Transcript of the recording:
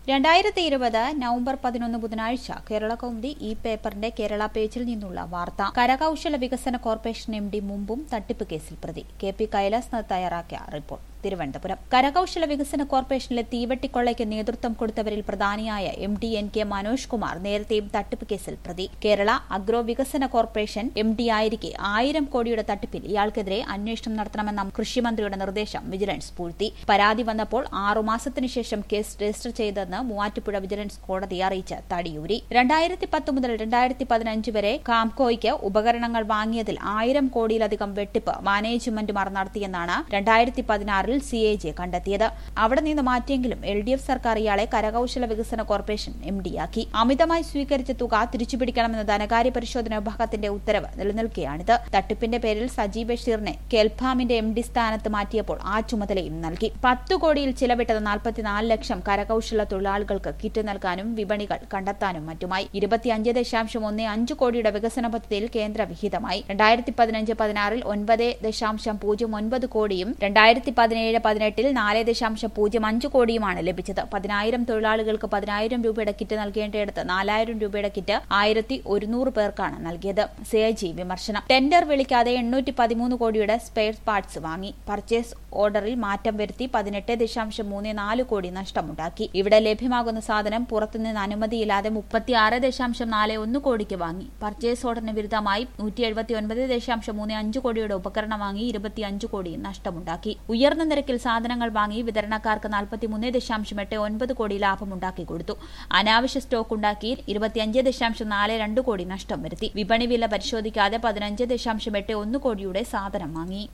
രണ്ടായിരത്തി ഇരുപത് നവംബർ പതിനൊന്ന് ബുധനാഴ്ച കേരള കൗമുദി ഈ പേപ്പറിന്റെ കേരള പേജിൽ നിന്നുള്ള വാർത്ത കരകൌശല വികസന കോർപ്പറേഷൻ എം ഡി മുമ്പും തട്ടിപ്പ് കേസിൽ പ്രതി കെ പി കൈലാസ് തയ്യാറാക്കിയ റിപ്പോർട്ട് തിരുവനന്തപുരം കരകൌശല വികസന കോർപ്പറേഷനിലെ തീവട്ടിക്കൊള്ളയ്ക്ക് നേതൃത്വം കൊടുത്തവരിൽ പ്രധാനിയായ M D N K Manoj Kumar നേരത്തെയും തട്ടിപ്പ് കേസിൽ പ്രതി കേരള അഗ്രോ വികസന കോർപ്പറേഷൻ എം ഡി ആയിരിക്കെ ആയിരം കോടിയുടെ തട്ടിപ്പിൽ ഇയാൾക്കെതിരെ അന്വേഷണം നടത്തണമെന്ന കൃഷിമന്ത്രിയുടെ നിർദ്ദേശം വിജിലൻസ് പൂഴ്ത്തി പരാതി വന്നപ്പോൾ ആറുമാസത്തിനു ശേഷം കേസ് രജിസ്റ്റർ ചെയ്തെന്ന് മൂവാറ്റുപുഴ വിജിലൻസ് കോടതിയെ അറിയിച്ച് തടിയൂരി രണ്ടായിരത്തി പത്ത് മുതൽ രണ്ടായിരത്തി പതിനഞ്ച് വരെ കാംകോയ്ക്ക് ഉപകരണങ്ങൾ വാങ്ങിയതിൽ ആയിരം കോടിയിലധികം വെട്ടിപ്പ് മാനേജ്മെന്റുമാർ നടത്തിയെന്നാണ് രണ്ടായിരത്തി പതിനാറിൽ സി എ ജെ കണ്ടെത്തിയത് അവിടെ നിന്ന് മാറ്റിയെങ്കിലും എൽ ഡി എഫ് സർക്കാർ ഇയാളെ കരകൌശല വികസന കോർപ്പറേഷൻ എം ഡിയാക്കി അമിതമായി സ്വീകരിച്ച തുക തിരിച്ചുപിടിക്കണമെന്ന ധനകാര്യ പരിശോധന വിഭാഗത്തിന്റെ ഉത്തരവ് നിലനിൽക്കുകയാണിത് തട്ടിപ്പിന്റെ പേരിൽ സജി ബഷീറിനെ കെൽഫാമിന്റെ എം ഡി സ്ഥാനത്ത് മാറ്റിയപ്പോൾ ആ ചുമതലയും നൽകി പത്തു കോടിയിൽ ചിലവിട്ടത് നാൽപ്പത്തിനാല് ലക്ഷം കരകൌശല തൊഴിലാളികൾക്ക് കിറ്റ് നൽകാനും വിപണികൾ കണ്ടെത്താനും മറ്റുമായി ഇരുപത്തിയഞ്ച് ദശാംശം ഒന്ന് അഞ്ച് കോടിയുടെ വികസന പദ്ധതിയിൽ കേന്ദ്ര വിഹിതമായി രണ്ടായിരത്തി പതിനഞ്ച് പതിനാറിൽ ഒൻപത് ദശാംശം പൂജ്യം ഒൻപത് കോടിയും രണ്ടായിരത്തി പതിനേഴ് പതിനെട്ടിൽ നാല് ദശാംശം പൂജ്യം അഞ്ച് കോടിയുമാണ് ലഭിച്ചത് പതിനായിരം തൊഴിലാളികൾക്ക് പതിനായിരം രൂപയുടെ കിറ്റ് നൽകേണ്ടയിടത്ത് നാലായിരം രൂപയുടെ കിറ്റ് ആയിരത്തി ഒരുന്നൂറ് പേർക്കാണ് നൽകിയത് സിഐജി വിമർശനം ടെൻഡർ വിളിക്കാതെ എണ്ണൂറ്റി പതിമൂന്ന് കോടിയുടെ സ്പെയർ പാർട്സ് വാങ്ങി പർച്ചേസ് ഓർഡറിൽ മാറ്റം വരുത്തി പതിനെട്ട് ദശാംശം മൂന്ന് നാല് കോടി നഷ്ടമുണ്ടാക്കി ഇവിടെ ലഭ്യമാകുന്ന സാധനം പുറത്തുനിന്ന് അനുമതിയില്ലാതെ മുപ്പത്തിയാറ് ദശാംശം നാല് ഒന്ന് കോടിക്ക് വാങ്ങി പർച്ചേസ് ഓർഡറിന് വിരുദ്ധമായി നൂറ്റി എഴുപത്തി ഒൻപത് ദശാംശം മൂന്ന് അഞ്ച് കോടിയുടെ ഉപകരണം വാങ്ങി ഇരുപത്തിയഞ്ച് കോടി നഷ്ടമുണ്ടാക്കി ഉയർന്ന നിരക്കിൽ സാധനങ്ങൾ വാങ്ങി വിതരണക്കാർക്ക് നാൽപ്പത്തിമൂന്ന് ദശാംശം എട്ട് ഒൻപത് കോടി ലാഭമുണ്ടാക്കി കൊടുത്തു അനാവശ്യ സ്റ്റോക്ക് ഉണ്ടാക്കി ഇരുപത്തിയഞ്ച് ദശാംശം നാല് രണ്ട് കോടി നഷ്ടം വരുത്തി വിപണി വില പരിശോധിക്കാതെ പതിനഞ്ച് ദശാംശം എട്ട് ഒന്ന് കോടിയുടെ സാധനം വാങ്ങി